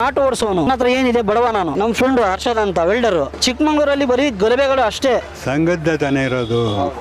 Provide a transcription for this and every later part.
Auto ಓಡಿಸೋನು ನನ್ನ ಹತ್ರ ಏನಿದೆ ಬಡವ ನಾನು ನಮ್ಮ ಫ್ರೆಂಡ್ ಹರ್ಷದ್ ಅಂತ ವೆಲ್ಡರು ಚಿಕ್ಕಮಂಗ್ಳೂರಲ್ಲಿ ಬರೀ ಗಲಭೆಗಳು ಅಷ್ಟೇ ಸಂಘದ್ದ ತಾನೇ ಇರೋದು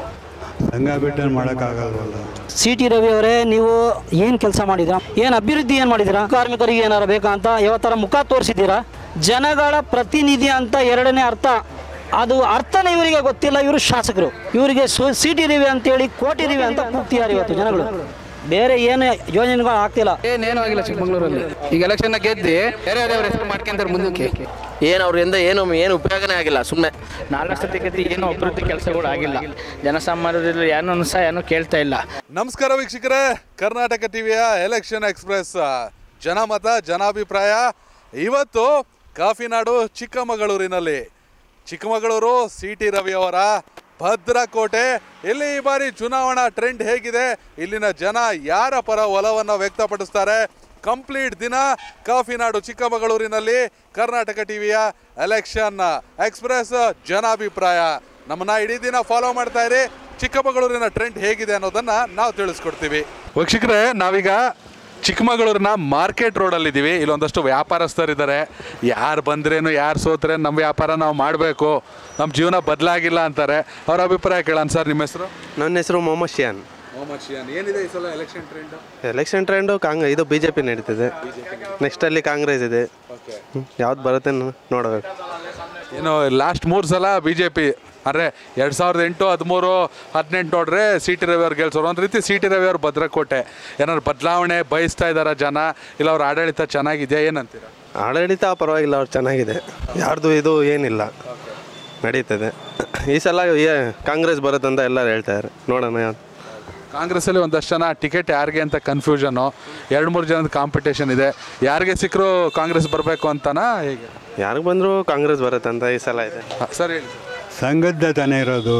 ಸಂಘ ಬಿಟ್ಟು ಮಾಡೋಕ್ಕಾಗಲ್ವಲ್ಲ ಸಿ ಟಿ ರವಿ ಅವರೇ ನೀವು ಏನು ಕೆಲಸ ಮಾಡಿದ್ದೀರಾ ಏನು ಅಭಿವೃದ್ಧಿ ಏನು ಮಾಡಿದ್ದೀರಾ ಕಾರ್ಮಿಕರಿಗೆ ಏನಾರು ಬೇಕಾ ಅಂತ ಯಾವತ್ತರ ಮುಖ ತೋರಿಸಿದ್ದೀರಾ ಜನಗಳ ಪ್ರತಿನಿಧಿ ಅಂತ ಎರಡನೇ ಅರ್ಥ ಅದು ಅರ್ಥನೇ ಇವರಿಗೆ ಗೊತ್ತಿಲ್ಲ ಇವರು ಶಾಸಕರು ಇವರಿಗೆ ಸಿ ಟಿ ರವಿ ಅಂತೇಳಿ ಕೋಟಿ ರವಿ ಅಂತ ಕೂಗ್ತಿದ್ದಾರೆ ಇವತ್ತು ಜನಗಳು ಬೇರೆ ಏನು ಯೋಜನೆಗಳು ಆಗ್ತಿಲ್ಲ ಏನೇನು ಆಗಿಲ್ಲ ಚಿಕ್ಕಮಂಗ್ಳೂರಲ್ಲಿ ಈಗ ಎಲೆಕ್ಷನ್ ಗೆದ್ದಿ ಬೇರೆ ಅವ್ರ ಹೆಸರು ಮಾಡ್ಕೊಂತಾರೆ ಮುಂದಕ್ಕೆ ಏನು ಅವರಿಂದ ಏನು ಏನು ಉಪಯೋಗನೇ ಆಗಿಲ್ಲ ಸುಮ್ಮನೆ ನಾಲ್ಕು ಸತಿ ಗತಿ ಏನು ಅಭಿವೃದ್ಧಿ ಕೆಲಸಗಳು ಆಗಿಲ್ಲ ಜನಸಾಮಾನ್ಯರಲ್ಲಿ ಏನು ಸಹ ಏನು ಕೇಳ್ತಾ ಇಲ್ಲ ನಮಸ್ಕಾರ ವೀಕ್ಷಕರೇ ಕರ್ನಾಟಕ ಟಿವಿಯ ಎಲೆಕ್ಷನ್ ಎಕ್ಸ್ಪ್ರೆಸ್ ಜನಮತ ಜನಾಭಿಪ್ರಾಯ ಇವತ್ತು ಕಾಫಿನಾಡು ಚಿಕ್ಕಮಗಳೂರಿನಲ್ಲಿ ಚಿಕ್ಕಮಗಳೂರು ಸಿ ಟಿ ರವಿ ಅವರ ಭದ್ರಕೋಟೆ ಇಲ್ಲಿ ಈ ಬಾರಿ ಚುನಾವಣಾ ಟ್ರೆಂಡ್ ಹೇಗಿದೆ ಇಲ್ಲಿನ ಜನ ಯಾರ ಪರ ಒಲವನ್ನು ವ್ಯಕ್ತಪಡಿಸ್ತಾರೆ ಕಂಪ್ಲೀಟ್ ದಿನ ಕಾಫಿನಾಡು ಚಿಕ್ಕಮಗಳೂರಿನಲ್ಲಿ ಕರ್ನಾಟಕ ಟಿವಿಯ ಎಲೆಕ್ಷನ್ ಎಕ್ಸ್ಪ್ರೆಸ್ ಜನಾಭಿಪ್ರಾಯ ನಮ್ಮನ್ನ ಇಡೀ ದಿನ ಫಾಲೋ ಮಾಡ್ತಾ ಇರಿ ಚಿಕ್ಕಮಗಳೂರಿನ ಟ್ರೆಂಡ್ ಹೇಗಿದೆ ಅನ್ನೋದನ್ನ ನಾವು ತಿಳಿಸ್ಕೊಡ್ತೀವಿ ವೀಕ್ಷಕರೇ ನಾವೀಗ ಚಿಕ್ಕಮಗಳೂರಿನ ಮಾರ್ಕೆಟ್ ರೋಡಲ್ಲಿ ಇದ್ದೀವಿ ಇಲ್ಲೊಂದಷ್ಟು ವ್ಯಾಪಾರಸ್ಥರಿದ್ದಾರೆ ಯಾರು ಬಂದ್ರೇನು ಯಾರು ಸೋತ್ರೆ ನಮ್ಮ ವ್ಯಾಪಾರ ನಾವು ಮಾಡಬೇಕು ನಮ್ಮ ಜೀವನ ಬದಲಾಗಿಲ್ಲ ಅಂತಾರೆ ಅವ್ರ ಅಭಿಪ್ರಾಯ ಕೇಳೋಣ ಸರ್ ನಿಮ್ಮ ಹೆಸರು ನನ್ನ ಹೆಸರು ಮೊಹಮ್ಮದ್ ಶಿಯಾನ್ ಮೊಹಮ್ಮದ್ ಶಿಯಾನ್ ಏನಿದೆ ಈ ಸಲ ಎಲೆಕ್ಷನ್ ಟ್ರೆಂಡ್ ಎಲೆಕ್ಷನ್ ಟ್ರೆಂಡು ಕಾಂಗ್ ಇದು ಬಿ ಜೆ ಪಿ ನಡೀತಿದೆ ನೆಕ್ಸ್ಟಲ್ಲಿ ಕಾಂಗ್ರೆಸ್ ಇದೆ ಯಾವ್ದು ಬರುತ್ತೆ ನ- ನೋಡಬೇಕು ಏನು ಲಾಸ್ಟ್ ಮೂರು ಸಲ ಬಿ ಜೆ ಪಿ ಅಂದರೆ ಎರಡು ಸಾವಿರದ ಎಂಟು ಹದಿಮೂರು ಹದಿನೆಂಟು ನೋಡ್ರೆ ಸಿ ಟಿ ರವಿ ಅವ್ರು ಗೆಲ್ಸೋರು ಒಂದು ರೀತಿ ಸಿ ಟಿ ರವಿ ಅವ್ರ ಭದ್ರಕೋಟೆ ಏನಾದ್ರು ಬದಲಾವಣೆ ಬಯಸ್ತಾ ಇದ್ದಾರಾ ಜನ ಇಲ್ಲ ಅವ್ರ ಆಡಳಿತ ಚೆನ್ನಾಗಿದೆಯಾ ಏನಂತೀರಾ ಆಡಳಿತ ಪರವಾಗಿಲ್ಲ ಅವ್ರು ಚೆನ್ನಾಗಿದೆ ಯಾರ್ದು ಇದು ಏನಿಲ್ಲ ನಡೀತದೆ ಈ ಸಲ ಏ- ಕಾಂಗ್ರೆಸ್ ಬರುತ್ತಂತ ಎಲ್ಲರೂ ಹೇಳ್ತಾರೆ ನೋಡೋಣ ಯಾವ್ದು ಕಾಂಗ್ರೆಸ್ಸಲ್ಲಿ ಒಂದಷ್ಟು ಜನ ಟಿಕೆಟ್ ಯಾರಿಗೆ ಅಂತ ಕನ್ಫ್ಯೂಷನು ಎರಡು ಮೂರು ಜನದ ಕಾಂಪಿಟೇಷನ್ ಇದೆ ಯಾರಿಗೆ ಸಿಕ್ಕರೂ ಕಾಂಗ್ರೆಸ್ ಬರಬೇಕು ಅಂತನಾ ಹೇಗೆ ಯಾರಿಗೆ ಬಂದರೂ ಕಾಂಗ್ರೆಸ್ ಬರುತ್ತಂತ ಈ ಸಲ ಇದೆ ಹ, ಸರ್ ಹೇಳಿ ಸರ್. ಸಂಘದ್ದ ತಾನೇ ಇರೋದು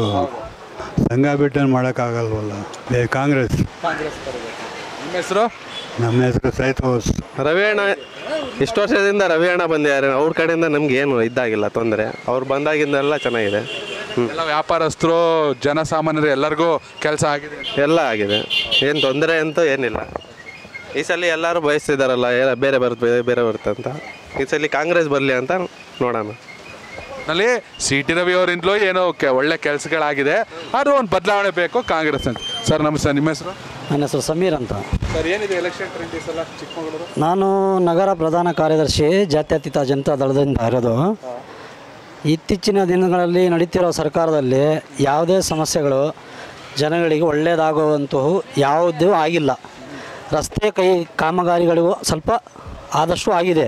ಸಂಘ ಬಿಟ್ಟು ಮಾಡೋಕ್ಕಾಗಲ್ವಲ್ಲ ಬೇ ಕಾಂಗ್ರೆಸ್ ನಿಮ್ಮ ಹೆಸರು ನಮ್ಮ ಹೆಸರು ಸೈತ್ ಹೋಸ್ ರವಿ ಅಣ್ಣ ಇಷ್ಟು ವರ್ಷದಿಂದ ರವಿ ಅಣ್ಣ ಬಂದಿದ್ದಾರೆ ಅವ್ರ ಕಡೆಯಿಂದ ನಮ್ಗೆ ಏನು ಇದ್ದಾಗಿಲ್ಲ ತೊಂದರೆ ಅವ್ರು ಬಂದಾಗಿಂದೆಲ್ಲ ಚೆನ್ನಾಗಿದೆ ಹ್ಞೂ ಎಲ್ಲ ವ್ಯಾಪಾರಸ್ಥರು ಜನಸಾಮಾನ್ಯರು ಎಲ್ಲರಿಗೂ ಕೆಲಸ ಆಗಿದೆ ಎಲ್ಲ ಆಗಿದೆ ಏನು ತೊಂದರೆ ಅಂತೂ ಏನಿಲ್ಲ ಈ ಸಲ ಎಲ್ಲರೂ ಬಯಸ್ತಿದ್ದಾರಲ್ಲ ಏ- ಬೇರೆ ಬರುತ್ತೆ ಬೇರೆ- ಬೇರೆ ಬರುತ್ತೆ ಅಂತ ಈ ಸಲ ಕಾಂಗ್ರೆಸ್ ಬರಲಿ ಅಂತ ನೋಡೋಣ ನಲ್ಲಿ ಸಿ ಟಿ ರವಿ ಅವರಿಂದಲೂ ಏನೋ ಕೆ ಒಳ್ಳೆ ಕೆಲಸಗಳಾಗಿದೆ ಆದ್ರೂ ಒಂದು ಬದಲಾವಣೆ ಬೇಕು ಕಾಂಗ್ರೆಸ್ ಅಂತ ಸರ್ ನಮಸ್ತೆ ನಿಮ್ಮ ಹೆಸರು ನನ್ನ ಹೆಸರು ಸಮೀರ್ ಅಂತ ಸರ್ ಏನಿದೆ ಎಲೆಕ್ಷನ್ ಟ್ರೆಂಡ್ ಈ ಸಲ ಚಿಕ್ಕಮಗಳೂರು ನಾನು ನಗರ ಪ್ರಧಾನ ಕಾರ್ಯದರ್ಶಿ ಜಾತ್ಯತೀತ ಜನತಾ ದಳದಿಂದ ಇರೋದು ಇತ್ತೀಚಿನ ದಿನಗಳಲ್ಲಿ ನಡೀತಿರೋ ಸರ್ಕಾರದಲ್ಲಿ ಯಾವುದೇ ಸಮಸ್ಯೆಗಳು ಜನಗಳಿಗೆ ಒಳ್ಳೆಯದಾಗುವಂತಹ ಯಾವುದೂ ಆಗಿಲ್ಲ ರಸ್ತೆ ಕೈ ಕಾಮಗಾರಿಗಳಿಗೂ ಸ್ವಲ್ಪ ಆದಷ್ಟು ಆಗಿದೆ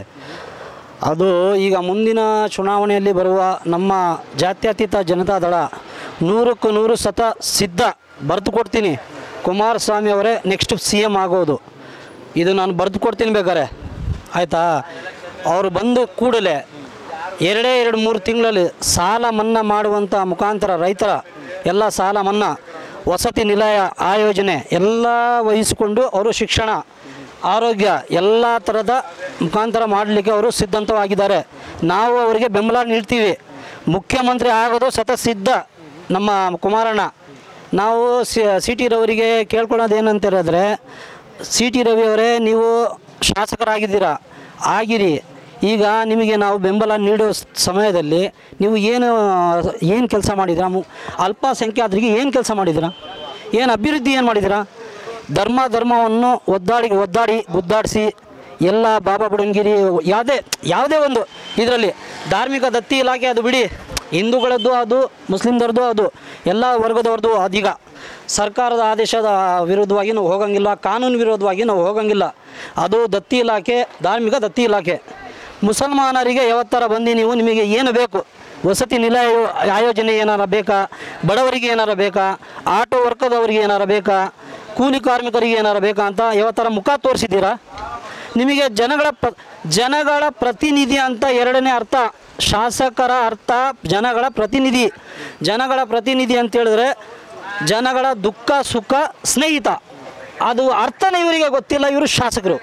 ಅದು ಈಗ ಮುಂದಿನ ಚುನಾವಣೆಯಲ್ಲಿ ಬರುವ ನಮ್ಮ ಜಾತ್ಯತೀತ ಜನತಾ ದಳ ನೂರಕ್ಕೂ ನೂರು ಸತ ಸಿದ್ಧ ಬರೆದು ಕೊಡ್ತೀನಿ ಕುಮಾರಸ್ವಾಮಿ ಅವರೇ ನೆಕ್ಸ್ಟ್ ಸಿ ಎಮ್ ಆಗೋದು ಇದು ನಾನು ಬರೆದು ಕೊಡ್ತೀನಿ ಬೇಕಾರೆ ಆಯಿತಾ ಅವರು ಬಂದು ಕೂಡಲೇ ಎರಡೇ ಎರಡು ಮೂರು ತಿಂಗಳಲ್ಲಿ ಸಾಲ ಮನ್ನಾ ಮಾಡುವಂಥ ಮುಖಾಂತರ ರೈತರ ಎಲ್ಲ ಸಾಲ ಮನ್ನಾ ವಸತಿ ನಿಲಯ ಆ ಯೋಜನೆ ಎಲ್ಲ ವಹಿಸಿಕೊಂಡು ಅವರು ಶಿಕ್ಷಣ ಆರೋಗ್ಯ ಎಲ್ಲ ಥರದ ಮುಖಾಂತರ ಮಾಡಲಿಕ್ಕೆ ಅವರು ಸಿದ್ಧಂತವಾಗಿದ್ದಾರೆ ನಾವು ಅವರಿಗೆ ಬೆಂಬಲ ನೀಡ್ತೀವಿ ಮುಖ್ಯಮಂತ್ರಿ ಆಗೋದು ಸತ ಸಿದ್ಧ ನಮ್ಮ ಕುಮಾರಣ್ಣ ನಾವು ಸಿ ಟಿ ರವರಿಗೆ ಕೇಳ್ಕೊಳ್ಳೋದು ಏನಂತ ಹೇಳಿದ್ರೆ ಸಿ ಟಿ ರವಿ ಅವರೇ ನೀವು ಶಾಸಕರಾಗಿದ್ದೀರಾ ಆಗಿರಿ ಈಗ ನಿಮಗೆ ನಾವು ಬೆಂಬಲ ನೀಡೋ ಸ್- ಸಮಯದಲ್ಲಿ ನೀವು ಏನು ಏನು ಕೆಲಸ ಮಾಡಿದ್ದೀರಾ ಮು ಅಲ್ಪಸಂಖ್ಯಾತರಿಗೆ ಏನು ಕೆಲಸ ಮಾಡಿದ್ದೀರಾ ಏನು ಅಭಿವೃದ್ಧಿ ಏನು ಮಾಡಿದ್ದೀರಾ ಧರ್ಮ ಧರ್ಮವನ್ನು ಒದ್ದಾಡಿ ಒದ್ದಾಡಿ ಗುದ್ದಾಡಿಸಿ ಎಲ್ಲ ಬಾಬಾ ಬುಡಂಗಿರಿ ಯಾವುದೇ ಯಾವುದೇ ಒಂದು ಇದರಲ್ಲಿ ಧಾರ್ಮಿಕ ದತ್ತಿ ಇಲಾಖೆ ಅದು ಬಿಡಿ ಹಿಂದೂಗಳದ್ದು ಅದು ಮುಸ್ಲಿಮ್ದವ್ರದ್ದು ಅದು ಎಲ್ಲ ವರ್ಗದವ್ರದ್ದು ಅದೀಗ ಸರ್ಕಾರದ ಆದೇಶದ ವಿರುದ್ಧವಾಗಿ ನಾವು ಹೋಗಂಗಿಲ್ಲ ಕಾನೂನು ವಿರೋಧವಾಗಿ ನಾವು ಹೋಗಂಗಿಲ್ಲ ಅದು ದತ್ತಿ ಇಲಾಖೆ ಧಾರ್ಮಿಕ ದತ್ತಿ ಇಲಾಖೆ ಮುಸಲ್ಮಾನರಿಗೆ ಯಾವತ್ತರ ಬಂದು ನೀವು ನಿಮಗೆ ಏನು ಬೇಕು ವಸತಿ ನಿಲಯ ಆಯೋಜನೆ ಏನಾರ ಬೇಕಾ ಬಡವರಿಗೆ ಏನಾರ ಬೇಕಾ ಆಟೋ ವರ್ಗದವರಿಗೆ ಏನಾರ ಬೇಕಾ ಕೂಲಿ ಕಾರ್ಮಿಕರಿಗೆ ಏನಾರ ಬೇಕಾ ಅಂತ ಯಾವತ್ತರ ಮುಖ ತೋರಿಸಿದ್ದೀರಾ ನಿಮಗೆ ಜನಗಳ ಪ್ರ ಜನಗಳ ಪ್ರತಿನಿಧಿ ಅಂತ ಎರಡನೇ ಅರ್ಥ ಶಾಸಕರ ಅರ್ಥ ಜನಗಳ ಪ್ರತಿನಿಧಿ ಜನಗಳ ಪ್ರತಿನಿಧಿ ಅಂತ ಹೇಳಿದ್ರೆ ಜನಗಳ ದುಃಖ ಸುಖ ಸ್ನೇಹಿತ ಅದು ಅರ್ಥನೇ ಇವರಿಗೆ ಗೊತ್ತಿಲ್ಲ ಇವರು ಶಾಸಕರು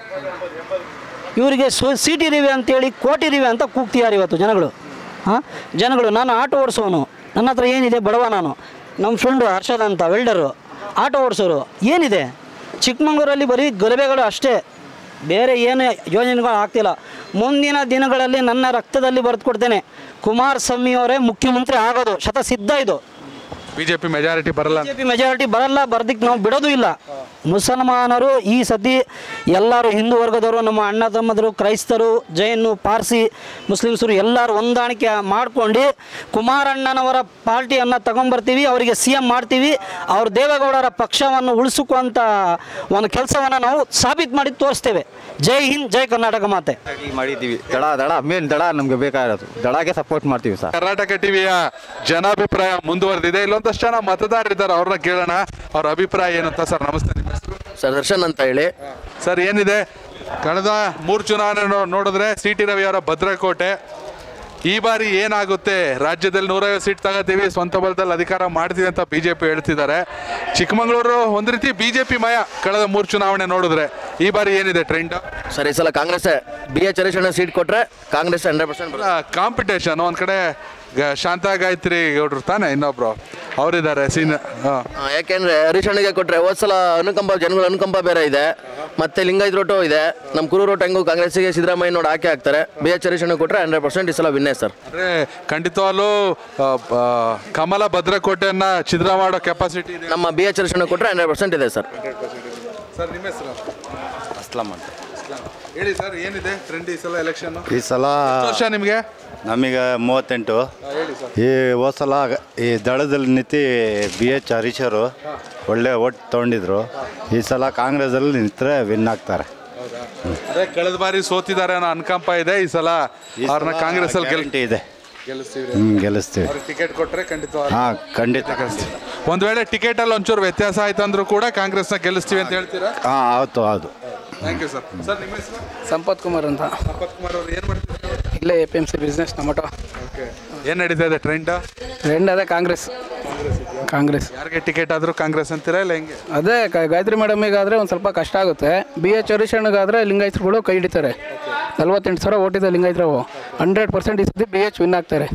ಇವರಿಗೆ ಸು ಸಿ ಟಿ ರಿವೆ ಅಂತೇಳಿ ಕೋಟಿ ರಿವೆ ಅಂತ ಕೂಗ್ತಿದ್ದಾರೆ ಇವತ್ತು ಜನಗಳು ಹಾಂ ಜನಗಳು ನಾನು ಆಟೋ ಓಡಿಸೋನು ನನ್ನ ಹತ್ರ ಏನಿದೆ ಬಡವ ನಾನು ನಮ್ಮ ಫ್ರೆಂಡು ಹರ್ಷದ್ ಅಂತ ವೆಲ್ಡರು ಆಟೋ ಓಡಿಸೋರು ಏನಿದೆ ಚಿಕ್ಕಮಂಗ್ಳೂರಲ್ಲಿ ಬರೀ ಗಲಭೆಗಳು ಅಷ್ಟೇ ಬೇರೆ ಏನು ಯೋಜನೆಗಳು ಆಗ್ತಿಲ್ಲ ಮುಂದಿನ ದಿನಗಳಲ್ಲಿ ನನ್ನ ರಕ್ತದಲ್ಲಿ ಬರೆದು ಕೊಡ್ತೇನೆ ಕುಮಾರಸ್ವಾಮಿ ಅವರೇ ಮುಖ್ಯಮಂತ್ರಿ ಆಗೋದು ಶತಸಿದ್ಧ ಇದು ಬಿಜೆಪಿ ಮೆಜಾರಿಟಿ ಬರಲ್ಲ ಅಂತ. ಬಿಜೆಪಿ ಮೆಜಾರಿಟಿ ಬರಲ್ಲ ಬರ್ದಿಕ್ಕೆ ನಾವು ಬಿಡೋದು ಇಲ್ಲ ಮುಸಲ್ಮಾನರು ಈ ಸತಿ ಎಲ್ಲರೂ ಹಿಂದೂ ವರ್ಗದವರು ನಮ್ಮ ಅಣ್ಣ ತಮ್ಮದರು ಕ್ರೈಸ್ತರು ಜೈನು ಪಾರ್ಸಿ ಮುಸ್ಲಿಮ್ಸರು ಎಲ್ಲರೂ ಹೊಂದಾಣಿಕೆ ಮಾಡ್ಕೊಂಡು ಕುಮಾರಣ್ಣನವರ ಪಾರ್ಟಿಯನ್ನು ತಗೊಂಬರ್ತೀವಿ ಅವರಿಗೆ ಸಿ ಎಂ ಮಾಡ್ತೀವಿ ಅವ್ರ ದೇವೇಗೌಡರ ಪಕ್ಷವನ್ನು ಉಳಿಸುವಂಥ ಒಂದು ಕೆಲಸವನ್ನು ನಾವು ಸಾಬೀತು ಮಾಡಿ ತೋರಿಸ್ತೇವೆ ಜೈ ಹಿಂದ್ ಜೈ ಕರ್ನಾಟಕ ಮಾತೆ ಮಾಡಿದ್ದೀವಿ ದಡ ದಡ ಮೇನ್ ದಡ ನಮಗೆ ಬೇಕಾಗಿರೋದು ದಡಗೆ ಸಪೋರ್ಟ್ ಮಾಡ್ತೀವಿ ಸರ್ ಕರ್ನಾಟಕ ಟಿವಿಯ ಜನಾಭಿಪ್ರಾಯ ಮುಂದುವರೆದಿದೆ ಇಲ್ಲೊಂದಷ್ಟು ಜನ ಮತದಾರರಿದ್ದಾರೆ ಅವ್ರನ್ನ ಕೇಳೋಣ ಅವ್ರ ಅಭಿಪ್ರಾಯ ಏನು ಅಂತ ಸರ್ ನಮಸ್ತೆ ನಿಮ್ಮ ಹೆಸರು ಸರ್ ದರ್ಶನ್ ಅಂತ ಹೇಳಿ ಸರ್ ಏನಿದೆ ಕಳೆದ ಮೂರು ಚುನಾವಣೆ ನೋ- ನೋಡಿದ್ರೆ ಸಿ ಟಿ ರವಿ ಅವರ ಭದ್ರಕೋಟೆ ಈ ಬಾರಿ ಏನಾಗುತ್ತೆ ರಾಜ್ಯದಲ್ಲಿ ನೂರೈವತ್ತು ಸೀಟ್ ತಗೋತೀವಿ ಸ್ವಂತ ಬಲದಲ್ಲಿ ಅಧಿಕಾರ ಮಾಡ್ತೀವಿ ಅಂತ ಬಿಜೆಪಿ ಹೇಳ್ತಿದ್ದಾರೆ ಚಿಕ್ಕಮಗಳೂರು ಒಂದು ರೀತಿ ಬಿಜೆಪಿ ಮಯ ಕಳೆದ ಮೂರು ಚುನಾವಣೆ ನೋಡಿದ್ರೆ ಈ ಬಾರಿ ಏನಿದೆ ಟ್ರೆಂಡ್ ಸರ್ ಈ ಸಲ ಕಾಂಗ್ರೆಸ್ ಬಿ ಎಚ್ ಹರೀಶಣ್ಣ ಸೀಟ್ ಕೊಟ್ರೆ ಕಾಂಗ್ರೆಸ್ ಹಂಡ್ರೆಡ್ ಪರ್ಸೆಂಟ್ ಕಾಂಪಿಟೇಷನ್ ಒಂದ್ ಕಡೆ ಗ- ಶಾಂತಾ ಗಾಯತ್ರಿ ಗೌಡ್ರು ತಾನೆ ಇನ್ನೊಬ್ರು ಅವರಿದ್ದಾರೆ ಸೀನ್ ಹಾಂ ಯಾಕೆಂದ್ರೆ ಹರೀಶಣ್ಣಗೆ ಕೊಟ್ರೆ ಹೋದ್ ಸಲ ಅನುಕಂಪ ಜನಗಳ ಅನುಕಂಪ ಬೇರೆ ಇದೆ ಮತ್ತೆ ಲಿಂಗಾಯತ್ ರೋಟು ಇದೆ ನಮ್ಮ ಕುರು ರೋಟ್ ಹೆಂಗು ಕಾಂಗ್ರೆಸ್ಗೆ ಸಿದ್ದರಾಮಯ್ಯ ನೋಡಿ ಆಕೆ ಹಾಕ್ತಾರೆ ಬಿ ಎಚ್ ಹರೀಶಣ್ಣ ಕೊಟ್ರೆ ಹಂಡ್ರೆಡ್ ಪರ್ಸೆಂಟ್ ಈ ಸಲ ವಿನ್ನೇ ಸರ್ ಅಂದ್ರೆ ಖಂಡಿತವಾಗ್ಲೂ ಆ, ಆ, ಕಮಲ ಭದ್ರಕೋಟೆಯನ್ನ ಛಿದ್ರ ಮಾಡೋ ಕೆಪಾಸಿಟಿ ಇದೆ ನಮ್ಮ ಬಿ ಎಚ್ ಹರೀಶಣ್ಣ ಕೊಟ್ರೆ ಹಂಡ್ರೆಡ್ ಪರ್ಸೆಂಟ್ ಇದೆ ಸರ್ ಸರ್ ನಿಮ್ಮ ಹೆಸರು ಅಸ್ಲಾಂ ಅಂತ ಹೇಳಿ ಸರ್ ಏನಿದೆ ಟ್ರೆಂಡ್ ಈ ಸಲ ಎಲೆಕ್ಷನ್ ಈ ಸಲ ವರ್ಷ ನಿಮಗೆ ನಮಗೆ ಮೂವತ್ತೆಂಟು ಈ ಹೋದ ಸಲ ಈ ದಳದಲ್ಲಿ ನಿಂತು ಬಿ ಎಚ್ ಹರೀಶರು ಒಳ್ಳೆ ಓಟ್ ತೊಗೊಂಡಿದ್ರು ಈ ಸಲ ಕಾಂಗ್ರೆಸ್ಸಲ್ಲಿ ನಿಂತರೆ ವಿನ್ ಆಗ್ತಾರೆ ಅದೇ ಕಳೆದ ಬಾರಿ ಸೋತಿದ್ದಾರೆ ಅನ್ನೋ ಅನುಕಂಪ ಇದೆ ಈ ಸಲ ಈ ಅವ್ರನ್ನ ಸಲ ಕಾಂಗ್ರೆಸ್ ಅಲ್ಲಿ guarantee ಇದೆ ಗೆಲ್ಲಿಸ್ತೀವಿ ಹ್ಞೂ ಗೆಲ್ಲಿಸ್ತೀವಿ ಅವ್ರಿಗೆ ಟಿಕೆಟ್ ಕೊಟ್ರೆ ಖಂಡಿತ ಹಾಂ ಖಂಡಿತ ಒಂದ್ ವೇಳೆ ಟಿಕೆಟ್ ಅಲ್ಲಿ ಒಂಚೂರು ವ್ಯತ್ಯಾಸ ಆಯ್ತು ಅಂದ್ರೂ ಕೂಡ ಕಾಂಗ್ರೆಸ್ನ ಗೆಲ್ಲಿಸ್ತೀವಿ ಅಂತ ಹೇಳ್ತೀರಾ ಹಾಂ ಹೌದು ಹೌದು ಥ್ಯಾಂಕ್ ಯು ಸರ್ ಸರ್ ನಿಮ್ಮ ಹೆಸರು ಸಂಪತ್ ಕುಮಾರ್ ಅಂತ ಸಂಪತ್ ಕುಮಾರ್ ಅವ್ರು ಏನು ಮಾಡ್ತಿದ್ದಾರೆ ಇಲ್ಲೇ A P M C business tomato okay ಏನು ನಡೀತಾ ಇದೆ ಟ್ರೆಂಡ್ ಟ್ರೆಂಡ್ ಅದೇ ಕಾಂಗ್ರೆಸ್ ಕಾಂಗ್ರೆಸ್ ಯಾರಿಗೆ ಟಿಕೆಟ್ ಆದ್ರೂ ಕಾಂಗ್ರೆಸ್ ಅಂತೀರಾ ಇಲ್ಲ ಹೆಂಗೆ ಅದೇ ಕ- ಗಾಯತ್ರಿ ಮೇಡಮಿಗಾದರೆ ಒಂದು ಸ್ವಲ್ಪ ಕಷ್ಟ ಆಗುತ್ತೆ ಬಿ ಎಚ್ ಹರೀಶಣ್ಣಗಾದರೆ ಲಿಂಗಾಯತರುಗಳು ಕೈ ಹಿಡಿತಾರೆ ನಲ್ವತ್ತೆಂಟು ಸಾವಿರ ಓಟಿದೆ ಲಿಂಗಾಯತರವು ಹಂಡ್ರೆಡ್ ಪರ್ಸೆಂಟ್ ಈ ಸತಿ ಬಿ ಎಚ್ ವಿನ್ ಆಗ್ತಾರೆ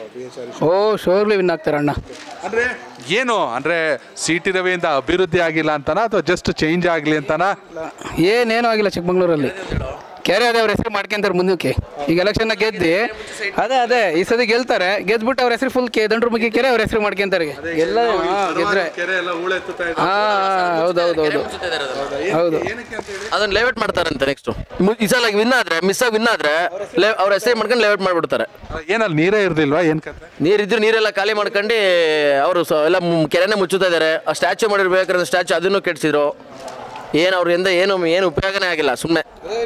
ಓ ಶೋರ್ಲಿ ವಿನ್ ಆಗ್ತಾರೆ ಅಣ್ಣ ಅಂದ್ರೆ ಏನು ಅಂದ್ರೆ ಸಿ ಟಿ ರವಿಯಿಂದ ಅಭಿವೃದ್ಧಿ ಆಗಿಲ್ಲ ಅಂತನಾ ಅಥವಾ ಜಸ್ಟ್ ಚೇಂಜ್ ಆಗಲಿ ಅಂತನಾ ಏನೇನೂ ಆಗಿಲ್ಲ ಚಿಕ್ಕಮಂಗ್ಳೂರಲ್ಲಿ ಕೆರೆ ಅದೇ ಅವ್ರ ಹೆಸರು ಮಾಡ್ಕೊಂತಾರೆ ಮುಂದಕ್ಕೆ ಈಗ ಎಲೆಕ್ಷನ್ನ ಗೆದ್ದಿ ಅದೇ ಅದೇ ಈ ಸತಿ ಗೆಲ್ತಾರೆ ಗೆದ್ಬಿಟ್ಟು ಅವ್ರ ಹೆಸರು ಫುಲ್ ಕೆ ದಂಡ್ರಮುಖಿ ಕೆರೆ ಅವ್ರ ಹೆಸರು ಮಾಡ್ಕೊಂತಾರೆ ಎಲ್ಲ ಹಾ, ಗೆದ್ರೆ ಕೆರೆ ಎಲ್ಲ ಹೂಳೆತ್ತುತ್ತಾ ಇದೆ ಹಾ ಹೌದು ಹೌದು ಹೌದು ಹೌದು ಅದನ್ನ ಲೇಔಟ್ ಮಾಡ್ತಾರಂತೆ ನೆಕ್ಸ್ಟ್ ಈ ಸಲ ವಿನ್ ಆದ್ರೆ ಮಿಸ್ ಆಗಿ ವಿನ್ ಆದ್ರೆ ಅವ್ರ ಹೆಸರು ಮಾಡ್ಕೊಂಡು ಲೇಔಟ್ ಮಾಡ್ಬಿಡ್ತಾರೆ ಏನಲ್ಲಿ ನೀರೇ ಇರ್ದಿಲ್ವಾ ಏನ್ ಕತೆ ನೀರಿದ್ರು ನೀರೆಲ್ಲ ಖಾಲಿ ಮಾಡ್ಕೊಂಡು ಅವರು ಸ ಎಲ್ಲ ಮು- ಕೆರೆನೇ ಮುಚ್ಚುತ್ತಾ ಇದ್ದಾರೆ ಆ ಸ್ಟ್ಯಾಚು ಮಾಡಿರ್ಬೇಕಾದ್ರೆ ಸ್ಟ್ಯಾಚು ಅದನ್ನು ಕೆಡಿಸಿದ್ರು ಏನು ಅವ್ರಿಂದ ಏನು ಏನು ಉಪಯೋಗನೇ ಆಗಿಲ್ಲ ಸುಮ್ಮನೆ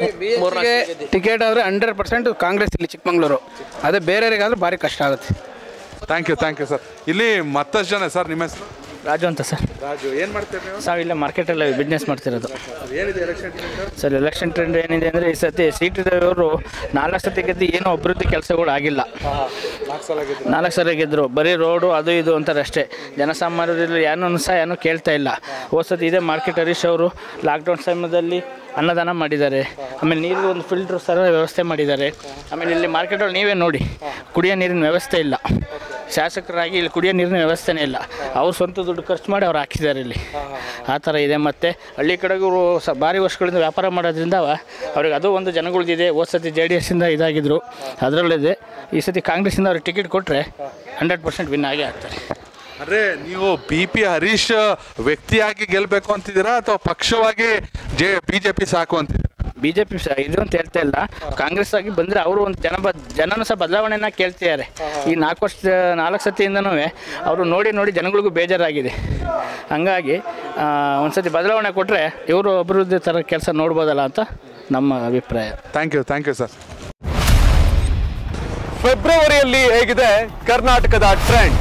ಟಿಕೆಟ್ ಆದರೆ ಹಂಡ್ರೆಡ್ ಪರ್ಸೆಂಟ್ ಕಾಂಗ್ರೆಸ್ ಇಲ್ಲಿ ಚಿಕ್ಕಮಂಗ್ಳೂರು ಅದೇ ಬೇರೆಯವರಿಗಾದ್ರೆ ಭಾರಿ ಕಷ್ಟ ಆಗುತ್ತೆ thank you thank you sir ಇಲ್ಲಿ ಮತ್ತಷ್ಟು ಜನ ಸರ್ ನಿಮ್ಮ ಹೆಸರು ರಾಜು ಅಂತ ಸರ್ ರಾಜು ಏನು ಮಾಡ್ತೀರಿ ನೀವು ನಾವು ಇಲ್ಲೇ ಮಾರ್ಕೆಟಲ್ಲಿ ಬಿಸ್ನೆಸ್ ಮಾಡ್ತಿರೋದು ಏನಿದೆ ಎಲೆಕ್ಷನ್ ಸರ್ ಎಲೆಕ್ಷನ್ ಟ್ರೆಂಡ್ ಏನಿದೆ ಅಂದರೆ ಈ ಸತಿ ಸಿ ಟಿ ಅವರು ನಾಲ್ಕು ಸತಿ ಗೆದ್ದು ಏನೂ ಅಭಿವೃದ್ಧಿ ಕೆಲಸಗಳು ಆಗಿಲ್ಲ ನಾಲ್ಕು ಸಲ ಗೆದ್ದರು ಬರೀ ರೋಡು ಅದು ಇದು ಅಂತಾರೆ ಅಷ್ಟೇ ಜನಸಾಮಾನ್ಯರಲ್ಲಿ ಏನೂ ಸಹ ಏನೂ ಕೇಳ್ತಾ ಇಲ್ಲ ಹೋದ ಸತಿ ಇದೇ ಮಾರ್ಕೆಟ್ ಹರೀಶ್ ಅವರು ಲಾಕ್ಡೌನ್ ಸಮಯದಲ್ಲಿ ಅನ್ನದಾನ ಮಾಡಿದ್ದಾರೆ ಆಮೇಲೆ ನೀರಿಗೆ ಒಂದು ಫಿಲ್ಟ್ರ್ ಸರ ವ್ಯವಸ್ಥೆ ಮಾಡಿದ್ದಾರೆ ಆಮೇಲೆ ಇಲ್ಲಿ ಮಾರ್ಕೆಟಲ್ಲಿ ನೀವೇ ನೋಡಿ ಕುಡಿಯೋ ನೀರಿನ ವ್ಯವಸ್ಥೆ ಇಲ್ಲ ಶಾಸಕರಾಗಿ ಇಲ್ಲಿ ಕುಡಿಯೋ ನೀರಿನ ವ್ಯವಸ್ಥೆನೇ ಇಲ್ಲ ಅವ್ರು ಸ್ವಂತ ದುಡ್ಡು ಖರ್ಚು ಮಾಡಿ ಅವ್ರು ಹಾಕಿದ್ದಾರೆ ಇಲ್ಲಿ ಆ ಥರ ಇದೆ ಮತ್ತು ಹಳ್ಳಿ ಕಡೆಗೂ ಸ ಭಾರಿ ವರ್ಷಗಳಿಂದ ವ್ಯಾಪಾರ ಮಾಡೋದ್ರಿಂದ ಅವ್ರಿಗೆ ಅದು ಒಂದು ಜನಗಳ್ದಿದೆ ಹೋದ ಸತಿ ಜೆ ಡಿ ಎಸ್ಸಿಂದ ಇದಾಗಿದ್ದರು ಅದರಲ್ಲಿದೆ ಈ ಸತಿ ಕಾಂಗ್ರೆಸ್ಸಿಂದ ಅವ್ರಿಗೆ ಟಿಕೆಟ್ ಕೊಟ್ಟರೆ ಹಂಡ್ರೆಡ್ ಪರ್ಸೆಂಟ್ ವಿನ್ ಆಗೇ ಆಗ್ತಾರೆ ಅಂದ್ರೆ ನೀವು ಬಿ ಪಿ ಹರೀಶ್ ವ್ಯಕ್ತಿಯಾಗಿ ಗೆಲ್ಬೇಕು ಅಂತಿದ್ದೀರಾ ಅಥವಾ ಪಕ್ಷವಾಗಿ ಜೆ ಬಿಜೆಪಿ ಸಾಕು ಅಂತಿದ್ದೀರಾ ಬಿ ಜೆ ಪಿ ಇದು ಅಂತ ಹೇಳ್ತಾ ಇಲ್ಲ ಕಾಂಗ್ರೆಸ್ ಆಗಿ ಬಂದರೆ ಅವರು ಒಂದು ಜನ ಬ ಜನನೂ ಸಹ ಬದಲಾವಣೆನ ಕೇಳ್ತಿದ್ದಾರೆ ಈ ನಾಲ್ಕು ವರ್ಷ ನಾಲ್ಕು ಸತಿಯಿಂದನೂ ಅವರು ನೋಡಿ ನೋಡಿ ಜನಗಳಿಗೂ ಬೇಜಾರಾಗಿದೆ ಹಂಗಾಗಿ ಒಂದು ಸತಿ ಬದಲಾವಣೆ ಕೊಟ್ಟರೆ ಇವರು ಅಭಿವೃದ್ಧಿ ಥರ ಕೆಲಸ ನೋಡ್ಬೋದಲ್ಲ ಅಂತ ನಮ್ಮ ಅಭಿಪ್ರಾಯ thank you thank you sir ಫೆಬ್ರವರಿಯಲ್ಲಿ ಹೇಗಿದೆ ಕರ್ನಾಟಕದ ಟ್ರೆಂಡ್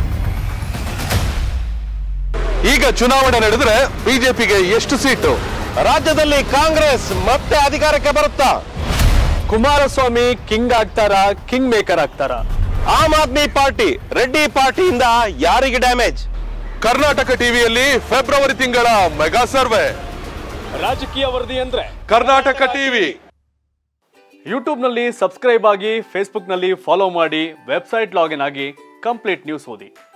ಈಗ ಚುನಾವಣೆ ನಡೆದ್ರೆ ಬಿಜೆಪಿಗೆ ಎಷ್ಟು ಸೀಟು ರಾಜ್ಯದಲ್ಲಿ ಕಾಂಗ್ರೆಸ್ ಮತ್ತೆ ಅಧಿಕಾರಕ್ಕೆ ಬರುತ್ತಾ ಕುಮಾರಸ್ವಾಮಿ ಕಿಂಗ್ ಆಗ್ತಾರ ಕಿಂಗ್ ಮೇಕರ್ ಆಗ್ತಾರ ಆಮ್ ಆದ್ಮಿ ಪಾರ್ಟಿ ರೆಡ್ಡಿ ಪಾರ್ಟಿಯಿಂದ ಯಾರಿಗೆ ಡ್ಯಾಮೇಜ್ ಕರ್ನಾಟಕ ಟಿವಿಯಲ್ಲಿ ಫೆಬ್ರವರಿ ತಿಂಗಳ ಮೆಗಾ ಸರ್ವೆ ರಾಜಕೀಯ ವರದಿ ಅಂದ್ರೆ ಕರ್ನಾಟಕ ಟಿವಿ ಯೂಟ್ಯೂಬ್ನಲ್ಲಿ ಸಬ್ಸ್ಕ್ರೈಬ್ ಆಗಿ ಫೇಸ್ಬುಕ್ನಲ್ಲಿ ಫಾಲೋ ಮಾಡಿ ವೆಬ್ಸೈಟ್ ಲಾಗಿನ್ ಆಗಿ ಕಂಪ್ಲೀಟ್ ನ್ಯೂಸ್ ಓದಿ